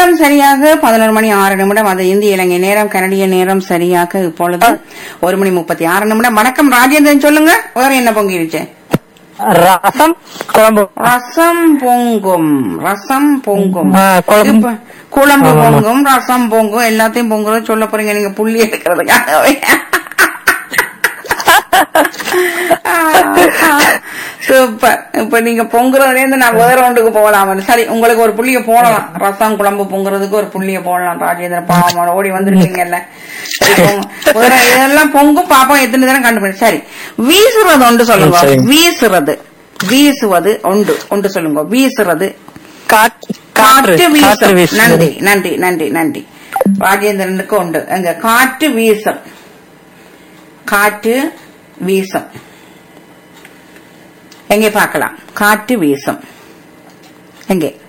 நேரம் சரியாக பதினோரு மணி ஆறு நிமிடம் அது இந்திய இலங்கை நேரம் கனடிய நேரம் சரியாக இப்பொழுது ஒரு மணி முப்பத்தி ஆறு நிமிடம் வணக்கம் ராஜேந்திரன் சொல்லுங்க வேற என்ன பொங்கிருச்சு ரசம் குழம்பு ரசம் பொங்கும் ரசம் பொங்கும் ஆ, குழம்பு. இப்ப குழம்பு ஆமா, ஆமா. பொங்கும் ரசம் பொங்கும் எல்லாத்தையும் பொங்குறது சொல்ல போறீங்க நீங்க புள்ளி எடுக்கிறதுக்காகவே சூப்பர் இப்ப நீங்க பொங்குறதுல இருந்து நான் வேற ஒன்றுக்கு போகலாம் சரி உங்களுக்கு ஒரு புள்ளிய போடலாம் ரசம் குழம்பு பொங்குறதுக்கு ஒரு புள்ளிய போடலாம் ராஜேந்திரன் பாவம் ஓடி வந்திருக்கீங்கல்ல சரி, பொங்கு. வேற இதெல்லாம் பொங்கும் பாப்போம் எத்தனை தரம் கண்டுபிடி சரி வீசுறது ஒன்று சொல்லுங்க ம், சரிங்க. வீசுறது வீசுவது ஒன்று ஒன்று சொல்லுங்க வீசுறது காற்று காற்று காற்று வீசும் வீசும் நன்றி நன்றி நன்றி நன்றி ராஜேந்திரனுக்கு உண்டு எங்க காற்று வீசும் காற்று வீசும் எங்கே பார்க்கலாம் காற்று வீசும் எங்கே